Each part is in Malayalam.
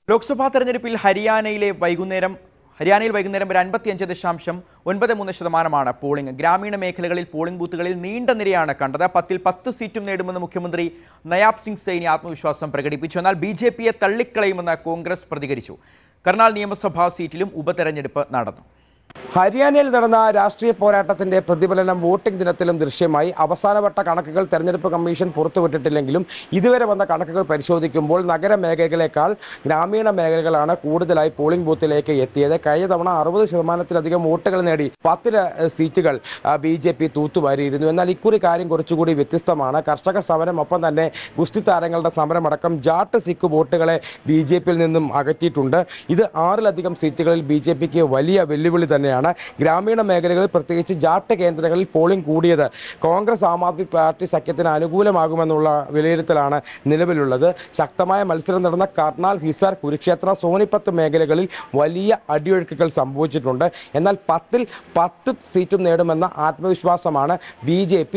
ലോക്സഭാ തെരഞ്ഞെടുപ്പിൽ ഹരിയാനയിലെ വൈകുന്നേരം ഹരിയാനയിൽ വൈകുന്നേരം ഒരു അൻപത്തിയഞ്ച് ദശാംശം ഒൻപത് മൂന്ന് ശതമാനമാണ് പോളിംഗ് ഗ്രാമീണ മേഖലകളിൽ പോളിംഗ് ബൂത്തുകളിൽ നീണ്ട നിരയാണ് കണ്ടത് പത്തിൽ പത്ത് സീറ്റും നേടുമെന്ന് മുഖ്യമന്ത്രി നയാബ് സിംഗ് സൈനി ആത്മവിശ്വാസം പ്രകടിപ്പിച്ചു എന്നാൽ ബി ജെ പിയെ തള്ളിക്കളയുമെന്ന് കോൺഗ്രസ് പ്രതികരിച്ചു കർണാൽ നിയമസഭാ സീറ്റിലും ഉപതെരഞ്ഞെടുപ്പ് നടന്നു ഹരിയാനയിൽ നടന്ന രാഷ്ട്രീയ പോരാട്ടത്തിന്റെ പ്രതിഫലനം വോട്ടിംഗ് ദിനത്തിലും ദൃശ്യമായി അവസാനവട്ട കണക്കുകൾ തെരഞ്ഞെടുപ്പ് കമ്മീഷൻ പുറത്തുവിട്ടിട്ടില്ലെങ്കിലും ഇതുവരെ വന്ന കണക്കുകൾ പരിശോധിക്കുമ്പോൾ നഗരമേഖലകളെക്കാൾ ഗ്രാമീണ മേഖലകളാണ് കൂടുതലായി പോളിംഗ് ബൂത്തിലേക്ക് എത്തിയത് കഴിഞ്ഞ തവണ അറുപത് ശതമാനത്തിലധികം വോട്ടുകൾ നേടി പത്ത് ര- സീറ്റുകൾ ബി ജെ പി തൂത്തുവാരിയിരുന്നു എന്നാൽ ഇക്കുറി കാര്യം കുറച്ചുകൂടി വ്യത്യസ്തമാണ് കർഷക സമരം ഒപ്പം തന്നെ ഗുസ്തി താരങ്ങളുടെ സമരമടക്കം ജാട്ട് സിഖ് വോട്ടുകളെ ബി ജെ പിയിൽ നിന്നും അകറ്റിയിട്ടുണ്ട് ഇത് ആറിലധികം സീറ്റുകളിൽ ബി ജെ പിക്ക് വലിയ വെല്ലുവിളി തന്നെയാണ് ഗ്രാമീണ മേഖലകളിൽ പ്രത്യേകിച്ച് ജാട്ട് കേന്ദ്രങ്ങളിൽ പോളിംഗ് കൂടിയത് കോൺഗ്രസ് ആം ആദ്മി പാർട്ടി സഖ്യത്തിന് അനുകൂലമാകുമെന്നുള്ള വിലയിരുത്തലാണ് നിലവിലുള്ളത് ശക്തമായ മത്സരം നടന്ന കർണാൽ ഹിസാർ കുരുക്ഷേത്ര സോനിപ്പത്ത് മേഖലകളിൽ വലിയ അടിയൊഴുക്കുകൾ സംഭവിച്ചിട്ടുണ്ട് എന്നാൽ പത്തിൽ പത്ത് സീറ്റും നേടുമെന്ന ആത്മവിശ്വാസമാണ് ബി ജെ പി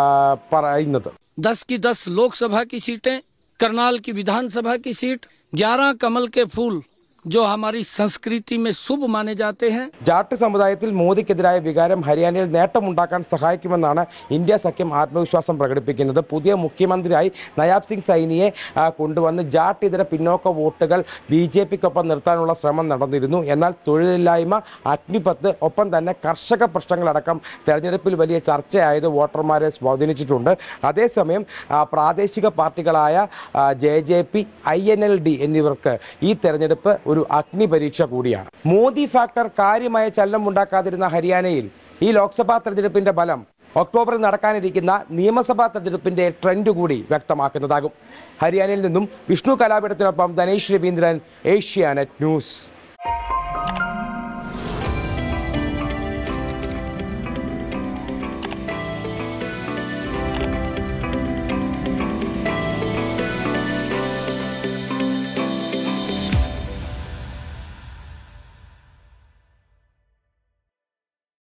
പറയുന്നത് दस की दस लोकसभा की सीटें करनाल की विधानसभा की सीट ग्यारह कमल के फूल जो हमारी संस्कृति में शुभ माने जाते हैं ജാട്ട് സമുദായത്തിൽ മോദിക്കെതിരായ വികാരം ഹരിയാനയിൽ നേട്ടമുണ്ടാക്കാൻ സഹായിക്കുമെന്നാണ് ഇന്ത്യ സഖ്യം ആത്മവിശ്വാസം പ്രകടിപ്പിക്കുന്നത് പുതിയ മുഖ്യമന്ത്രിയായി നയാബ് സിംഗ് സൈനിയെ ആ, കൊണ്ടുവന്ന് ജാട്ട് ഇതര പിന്നോക്ക വോട്ടുകൾ ബി ജെ പിക്കൊപ്പം നിർത്താനുള്ള ശ്രമം നടന്നിരുന്നു എന്നാൽ തൊഴിലില്ലായ്മ അഗ്നിപത്ത് ഒപ്പം തന്നെ കർഷക പ്രശ്നങ്ങളടക്കം തെരഞ്ഞെടുപ്പിൽ വലിയ ചർച്ചയായത് വോട്ടർമാരെ സ്വാധീനിച്ചിട്ടുണ്ട് അതേസമയം ആ, പ്രാദേശിക പാർട്ടികളായ J J P I N L D എന്നിവർക്ക് ഈ തെരഞ്ഞെടുപ്പ് ഒരു അഗ്നി പരീക്ഷ കൂടിയാണ് മോദി ഫാക്ടർ കാര്യമായ ചലനം ഉണ്ടാക്കാതിരുന്ന ഹരിയാനയിൽ ഈ ലോക്സഭാ തെരഞ്ഞെടുപ്പിന്റെ ഫലം ഒക്ടോബറിൽ നടക്കാനിരിക്കുന്ന നിയമസഭാ തെരഞ്ഞെടുപ്പിന്റെ ട്രെൻഡ് കൂടി വ്യക്തമാക്കുന്നതാകും ഹരിയാനയിൽ നിന്നും വിഷ്ണു കലാപീഠത്തിനൊപ്പം ധനേഷ് രവീന്ദ്രൻ ഏഷ്യാനെറ്റ് ന്യൂസ്